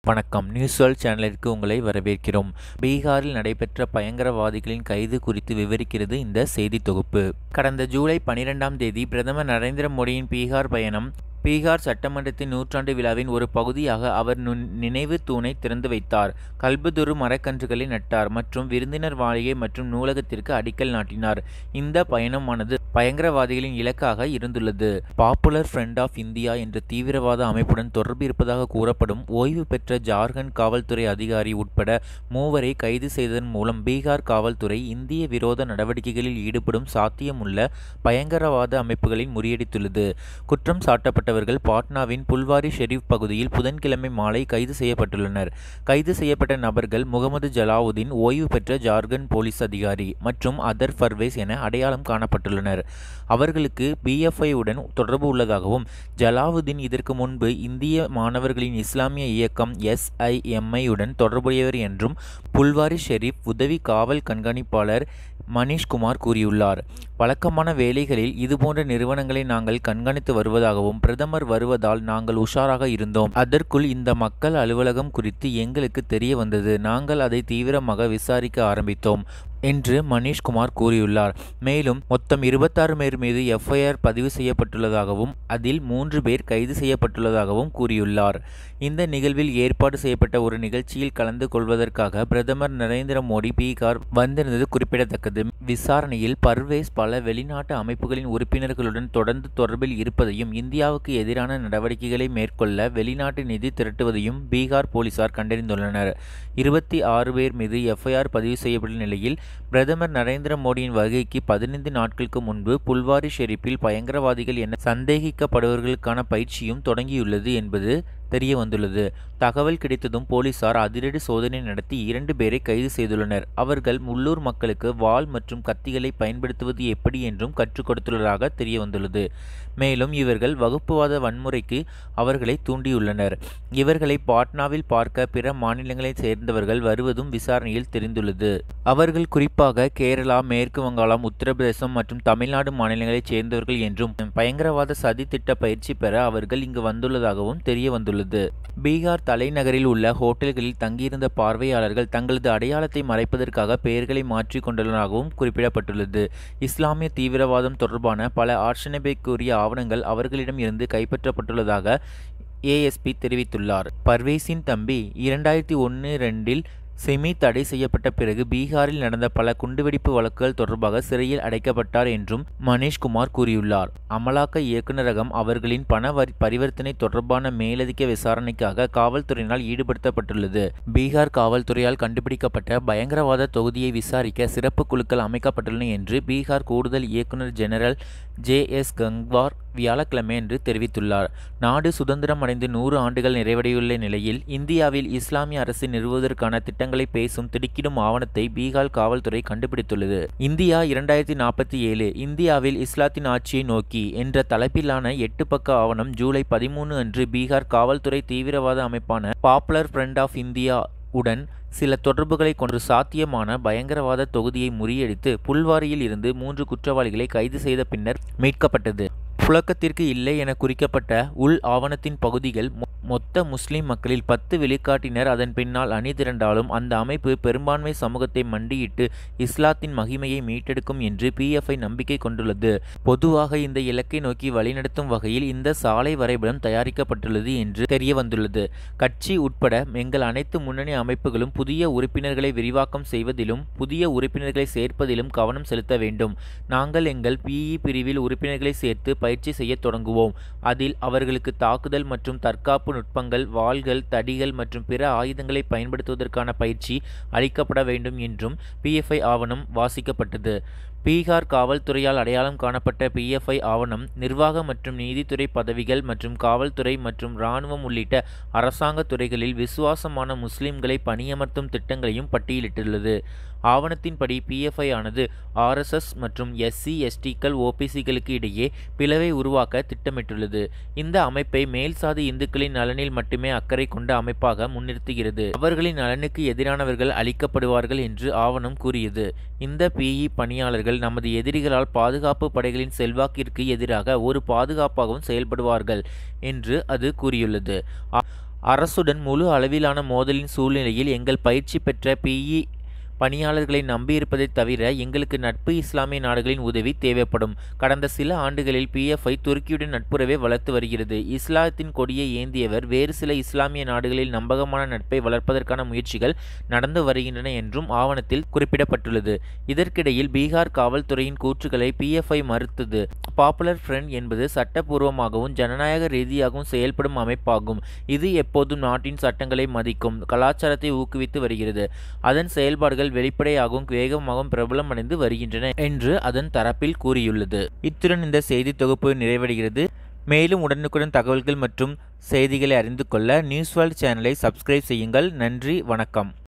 வணக்கம் news world சேனலிற்கு உங்களை வரவேற்கிறோம் பீகாரில் நடைபெற்ற பயங்கரவாதிகளின் கைது குறித்து விவரிக்கிறது இந்த செய்தி தொகுப்பு கடந்த ஜூலை பனிரெண்டாம் தேதி பிரதமர் நரேந்திர மோடியின் பீகார் பயணம் பீகார் சட்டமன்றத்தின் நூற்றாண்டு விழாவின் ஒரு பகுதியாக அவர் நுண் நினைவு தூணை திறந்து வைத்தார் கல்புதுரு மரக்கன்றுகளை நட்டார் மற்றும் விருந்தினர் மாளிகை மற்றும் நூலகத்திற்கு அடிக்கல் நாட்டினார் இந்த பயணமானது பயங்கரவாதிகளின் இலக்காக இருந்துள்ளது பாப்புலர் ஃப்ரண்ட் ஆஃப் இந்தியா என்ற தீவிரவாத அமைப்புடன் தொடர்பு இருப்பதாக கூறப்படும் ஓய்வு பெற்ற ஜார்க்கண்ட் காவல்துறை அதிகாரி உட்பட மூவரை கைது செய்ததன் மூலம் பீகார் காவல்துறை இந்திய விரோத நடவடிக்கைகளில் ஈடுபடும் சாத்தியமுள்ள பயங்கரவாத அமைப்புகளை முறியடித்துள்ளது குற்றம் சாட்டப்பட்டவர்கள் பாட்னாவின் புல்வாரி ஷெரீப் பகுதியில் புதன்கிழமை மாலை கைது செய்யப்பட்டுள்ளனர் கைது செய்யப்பட்ட நபர்கள் முகமது ஜலாவுதீன் ஓய்வு பெற்ற ஜார்க்கண்ட் போலீஸ் அதிகாரி மற்றும் அதர் ஃபர்வேஸ் என அடையாளம் காணப்பட்டுள்ளனர் அவர்களுக்கு பிஎஃப்ஐ உடன் தொடர்பு உள்ளதாகவும் ஜலாவுதீன் இதற்கு முன்பு இந்திய மாணவர்களின் இஸ்லாமிய இயக்கம் எஸ்ஐஎம்ஐ உடன் தொடர்புடையவர் என்றும் புல்வாரி ஷெரீப் உதவி காவல் கண்காணிப்பாளர் மணிஷ்குமார் கூறியுள்ளார் வழக்கமான வேலைகளில் இதுபோன்ற நிறுவனங்களை நாங்கள் கண்காணித்து வருவதாகவும் பிரதமர் வருவதால் நாங்கள் உஷாராக இருந்தோம் அதற்குள் இந்த மக்கள் அலுவலகம் குறித்து எங்களுக்கு தெரிய வந்தது நாங்கள் அதை தீவிரமாக விசாரிக்க ஆரம்பித்தோம் என்று மணிஷ்குமார் கூறியுள்ளார் மேலும் மொத்தம் இருபத்தாறு பேர் மீது எஃப்ஐஆர் பதிவு செய்யப்பட்டுள்ளதாகவும் அதில் மூன்று பேர் கைது செய்யப்பட்டுள்ளதாகவும் கூறியுள்ளார் இந்த நிகழ்வில் ஏற்பாடு செய்யப்பட்ட ஒரு நிகழ்ச்சியில் கலந்து கொள்வதற்காக பிரதமர் நரேந்திர மோடி பீகார் வந்திருந்தது குறிப்பிடத்தக்கது விசாரணையில் பர்வேஸ் பல வெளிநாட்டு அமைப்புகளின் உறுப்பினர்களுடன் தொடர்ந்து தொடர்பில் இருப்பதையும் இந்தியாவுக்கு எதிரான நடவடிக்கைகளை மேற்கொள்ள வெளிநாட்டு நிதி திரட்டுவதையும் பீகார் போலீசார் கண்டறிந்துள்ளனர் இருபத்தி ஆறு பேர் மீது எஃப்ஐஆர் பதிவு செய்யப்பட்ட நிலையில் பிரதமர் நரேந்திர மோடியின் வருகைக்கு பதினைந்து நாட்களுக்கு முன்பு புல்வாரி ஷெரீப்பில் பயங்கரவாதிகள் என சந்தேகிக்கப்படுபவர்களுக்கான பயிற்சியும் தொடங்கியுள்ளது என்பது தெரிய வந்துள்ளது தகவல் கிடைத்ததும் போலீசார் அதிரடி சோதனை நடத்தி இரண்டு பேரை கைது செய்துள்ளனர் அவர்கள் உள்ளூர் மக்களுக்கு வாள் மற்றும் கத்திகளை பயன்படுத்துவது எப்படி என்றும் கற்றுக் கொடுத்துள்ளதாக தெரிய வந்துள்ளது மேலும் இவர்கள் வகுப்புவாத வன்முறைக்கு அவர்களை தூண்டியுள்ளனர் இவர்களை பாட்னாவில் பார்க்க பிற மாநிலங்களைச் சேர்ந்தவர்கள் வருவதும் விசாரணையில் தெரிந்துள்ளது அவர்கள் குறிப்பாக கேரளா மேற்கு வங்காளம் உத்தரப்பிரதேசம் மற்றும் தமிழ்நாடு மாநிலங்களைச் சேர்ந்தவர்கள் என்றும் பயங்கரவாத சதி திட்ட பயிற்சி பெற அவர்கள் இங்கு வந்துள்ளதாகவும் தெரிய வந்துள்ளது உள்ளது பீகார் தலைநகரில் உள்ள ஹோட்டல்களில் தங்கியிருந்த பார்வையாளர்கள் தங்களது அடையாளத்தை மறைப்பதற்காக பெயர்களை மாற்றிக் கொண்டுள்ளதாகவும் குறிப்பிடப்பட்டுள்ளது இஸ்லாமிய தீவிரவாதம் தொடர்பான பல ஆட்சேபைக்குரிய ஆவணங்கள் அவர்களிடம் இருந்து கைப்பற்றப்பட்டுள்ளதாக ஏஎஸ்பி தெரிவித்துள்ளார் பர்வேஸின் தம்பி இரண்டாயிரத்தி ஒன்று ரெண்டில் செமி தடை செய்யப்பட்ட பிறகு பீகாரில் நடந்த பல குண்டுவெடிப்பு வழக்குகள் தொடர்பாக சிறையில் அடைக்கப்பட்டார் என்றும் மணேஷ்குமார் கூறியுள்ளார் அமலாக்க இயக்குநரகம் அவர்களின் பண வரி பரிவர்த்தனை தொடர்பான மேலதிக விசாரணைக்காக காவல்துறையினால் ஈடுபடுத்தப்பட்டுள்ளது பீகார் காவல்துறையால் கண்டுபிடிக்கப்பட்ட பயங்கரவாத தொகுதியை விசாரிக்க சிறப்பு குழுக்கள் அமைக்கப்பட்டுள்ளன என்று பீகார் கூடுதல் இயக்குநர் ஜெனரல் ஜே எஸ் கங்வார் வியாழக்கிழமை என்று தெரிவித்துள்ளார் நாடு சுதந்திரம் அடைந்து நூறு ஆண்டுகள் நிறைவடையுள்ள நிலையில் இந்தியாவில் இஸ்லாமிய அரசு நிறுவுவதற்கான திட்டங்களை பேசும் திடுக்கிடும் ஆவணத்தை பீகார் காவல்துறை கண்டுபிடித்துள்ளது இந்தியா இரண்டாயிரத்தி நாற்பத்தி ஏழு இந்தியாவில் இஸ்லாத்தின் ஆட்சியை நோக்கி என்ற தலைப்பிலான எட்டு பக்க ஆவணம் ஜூலை பதிமூணு அன்று பீகார் காவல்துறை தீவிரவாத அமைப்பான பாப்புலர் ஃப்ரண்ட் ஆஃப் இந்தியா உடன் சில தொடர்புகளை கொண்டு சாத்தியமான பயங்கரவாத தொகுதியை முறியடித்து புல்வாரியில் இருந்து மூன்று குற்றவாளிகளை கைது செய்த பின்னர் மீட்கப்பட்டது புழக்கத்திற்கு இல்லை என குறிக்கப்பட்ட உள் ஆவணத்தின் பகுதிகள் மொத்த முஸ்லிம் மக்களில் பத்து வெளிக்காட்டினர் அதன் பின்னால் அணி திரண்டாலும் அந்த அமைப்பு பெரும்பான்மை சமூகத்தை மண்டியிட்டு இஸ்லாத்தின் மகிமையை மீட்டெடுக்கும் என்று பிஎஃப்ஐ நம்பிக்கை கொண்டுள்ளது பொதுவாக இந்த இலக்கை நோக்கி வழிநடத்தும் வகையில் இந்த சாலை வரைபடம் தயாரிக்கப்பட்டுள்ளது என்று தெரிய வந்துள்ளது கட்சி உட்பட எங்கள் அனைத்து முன்னணி அமைப்புகளும் புதிய உறுப்பினர்களை விரிவாக்கம் செய்வதிலும் புதிய உறுப்பினர்களை சேர்ப்பதிலும் கவனம் செலுத்த வேண்டும் நாங்கள் எங்கள் பிஇ பிரிவில் உறுப்பினர்களை சேர்த்து பயிற்சி செய்ய தொடங்குவோம் அதில் அவர்களுக்கு தாக்குதல் மற்றும் தற்காப்பு நுட்பங்கள் வாள்கள் தடிகள் மற்றும் பிற ஆயுதங்களை பயன்படுத்துவதற்கான பயிற்சி அளிக்கப்பட வேண்டும் என்றும் பிஎஃப்ஐ ஆவணம் வாசிக்கப்பட்டது பீகார் காவல்துறையால் அடையாளம் காணப்பட்ட பிஎஃப்ஐ ஆவணம் நிர்வாக மற்றும் நீதித்துறை பதவிகள் மற்றும் காவல்துறை மற்றும் இராணுவம் உள்ளிட்ட அரசாங்க துறைகளில் விசுவாசமான முஸ்லிம்களை பணியமர்த்தும் திட்டங்களையும் பட்டியலிட்டுள்ளது ஆவணத்தின்படி பிஎஃப்ஐ ஆனது ஆர்எஸ்எஸ் மற்றும் எஸ்சி எஸ்டிக்கள் ஓபிசிகளுக்கு இடையே பிளவை உருவாக்க திட்டமிட்டுள்ளது இந்த அமைப்பை மேல்சாதி இந்துக்களின் நலனில் மட்டுமே அக்கறை கொண்ட அமைப்பாக முன்னிறுத்துகிறது அவர்களின் நலனுக்கு எதிரானவர்கள் அளிக்கப்படுவார்கள் என்று ஆவணம் கூறியது இந்த பிஇ பணியாளர்கள் நமது எதிரிகளால் பாதுகாப்பு படைகளின் செல்வாக்கிற்கு எதிராக ஒரு பாதுகாப்பாகவும் செயல்படுவார்கள் என்று அது கூறியுள்ளது அரசுடன் முழு அளவிலான மோதலின் சூழ்நிலையில் எங்கள் பயிற்சி பெற்ற பிஇ பணியாளர்களை நம்பியிருப்பதைத் தவிர எங்களுக்கு நட்பு இஸ்லாமிய நாடுகளின் உதவி தேவைப்படும் கடந்த சில ஆண்டுகளில் பிஎஃப்ஐ துருக்கியுடன் நட்புறவை வளர்த்து வருகிறது இஸ்லாத்தின் கொடியை ஏந்தியவர் வேறு சில இஸ்லாமிய நாடுகளில் நம்பகமான நட்பை வளர்ப்பதற்கான முயற்சிகள் நடந்து வருகின்றன என்றும் ஆவணத்தில் குறிப்பிடப்பட்டுள்ளது இதற்கிடையில் பீகார் காவல்துறையின் கூற்றுக்களை பிஎஃப்ஐ மறுத்தது பாப்புலர் ஃப்ரண்ட் என்பது சட்டப்பூர்வமாகவும் ஜனநாயக ரீதியாகவும் செயல்படும் அமைப்பாகும் இது எப்போதும் நாட்டின் சட்டங்களை மதிக்கும் கலாச்சாரத்தை ஊக்குவித்து வருகிறது அதன் செயல்பாடுகள் வெளிப்படையாகவும் வேகமாகவும் பிரபலமடைந்து வருகின்றன என்று அதன் தரப்பில் கூறியுள்ளது இத்துடன் இந்த செய்தி தொகுப்பு நிறைவடைகிறது மேலும் உடனுக்குடன் தகவல்கள் மற்றும் செய்திகளை அறிந்து கொள்ள நியூஸ் வேர்ல்ட் சேனலை சப்ஸ்கிரைப் செய்யுங்கள் நன்றி வணக்கம்